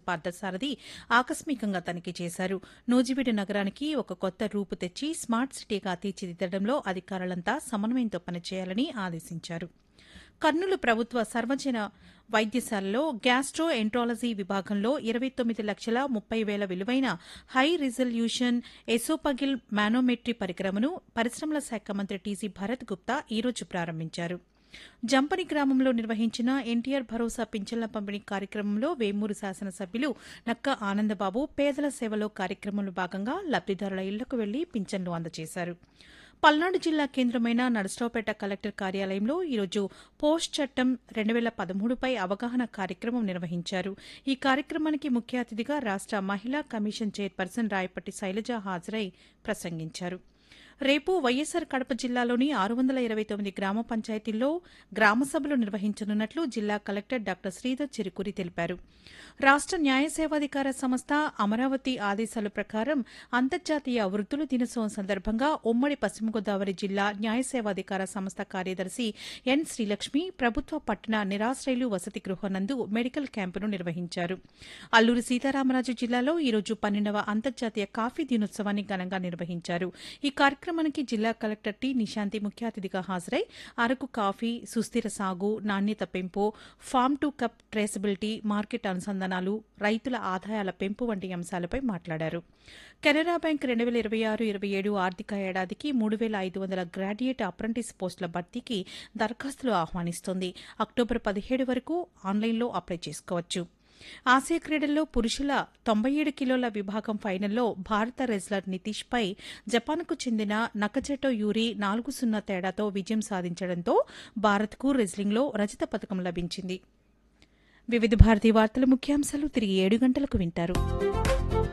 పార్థసారథి ఆకస్మికంగా తనిఖీ చేశారు నూజివీడు నగరానికి ఒక కొత్త రూపు తెచ్చి స్మార్ట్ సిటీగా తీర్చిదిద్దడంలో అధికారులంతా సమన్వయంతో పనిచేయాలని ఆదేశించారు కర్నూలు ప్రభుత్వ సర్వజన వైద్యశాలలో గ్యాస్ట్రో ఎంట్రాలజీ విభాగంలో ఇరవై తొమ్మిది లక్షల ముప్పై వేల విలువైన హై రిజల్యూషన్ ఎసోపగిల్ మానోమెట్రీ పరికరమును పరిశ్రమల శాఖ మంత్రి టీజీ భరత్ గుప్తా ఈరోజు ప్రారంభించారు జంపని గ్రామంలో నిర్వహించిన ఎన్టీఆర్ భరోసా పింఛన్ల పంపిణీ కార్యక్రమంలో వేమూరు శాసనసభ్యులు నక్క ఆనందబాబు పేదల సేవలో కార్యక్రమంలో భాగంగా లబ్దిదారుల ఇళ్లకు వెళ్లి పింఛన్లు అందజేశారు పల్నాడు జిల్లా కేంద్రమైన నరసరావుపేట కలెక్టర్ కార్యాలయంలో ఈరోజు పోస్ట్ చట్టం రెండు వేల పదమూడుపై అవగాహన కార్యక్రమం నిర్వహించారు ఈ కార్యక్రమానికి ముఖ్య అతిథిగా రాష్ట మహిళా కమిషన్ చైర్పర్సన్ రాయపట్టి శైలజ హాజరై ప్రసంగించారు రేపు వైఎస్సార్ కడప జిల్లాలోని ఆరు వందల ఇరవై తొమ్మిది గ్రామ పంచాయతీల్లో గ్రామ సభలు నిర్వహించనున్నట్లు జిల్లా కలెక్టర్ డాక్టర్ శ్రీధర్ చిరుకూరి తెలిపారు రాష్ట న్యాయ సేవాధికార సంస్థ అమరావతి ఆదేశాల ప్రకారం అంతర్జాతీయ వృద్ధుల దినోత్సవం సందర్భంగా ఉమ్మడి పశ్చిమ గోదావరి జిల్లా న్యాయ సేవాధికార సంస్థ కార్యదర్శి ఎన్ శ్రీలక్ష్మి ప్రభుత్వ పట్టణ నిరాశ్రయులు వసతి గృహం నందు మెడికల్ క్యాంపును నిర్వహించారు అల్లూరి సీతారామరాజు జిల్లాలో ఈరోజు పన్నెండవ అంతర్జాతీయ కాఫీ దినోత్సవాన్ని ఘనంగా నిర్వహించారు ఈ కార్యక్రమానికి జిల్లా కలెక్టర్ టి నిశాంతి ముఖ్య అతిథిగా హాజరై అరకు కాఫీ సుస్థిర సాగు నాణ్యత పెంపు farm to cup traceability market అనుసంధానాలు రైతుల ఆదాయాల పెంపు వంటి అంశాలపై మాట్లాడారు కెనరా బ్యాంక్ రెండు వేల ఇరవై ఆరు ఇరవై ఏడు ఆర్థిక ఏడాదికి మూడు వేల ఐదు వందల గ్రాడ్యుయేట్ అప్రెంటిస్ పోస్టుల భర్తీకి దరఖాస్తులు ఆహ్వానిస్తోంది అక్టోబర్ పదిహేడు వరకు ఆన్లైన్లో అప్లై చేసుకోవచ్చు ఆసియా క్రీడల్లో పురుషుల తొంభై ఏడు కిలోల విభాగం ఫైనల్లో భారత రెజ్లర్ నితీష్ పై జపాన్కు చెందిన నకజెటో యూరి నాలుగు సున్నా తేడాతో విజయం సాధించడంతో భారత్కు రెజ్లింగ్లో రజత పథకం లభించింది వివిధ భారతీ వార్తల ముఖ్యాంశాలు తిరిగి ఏడు గంటలకు వింటారు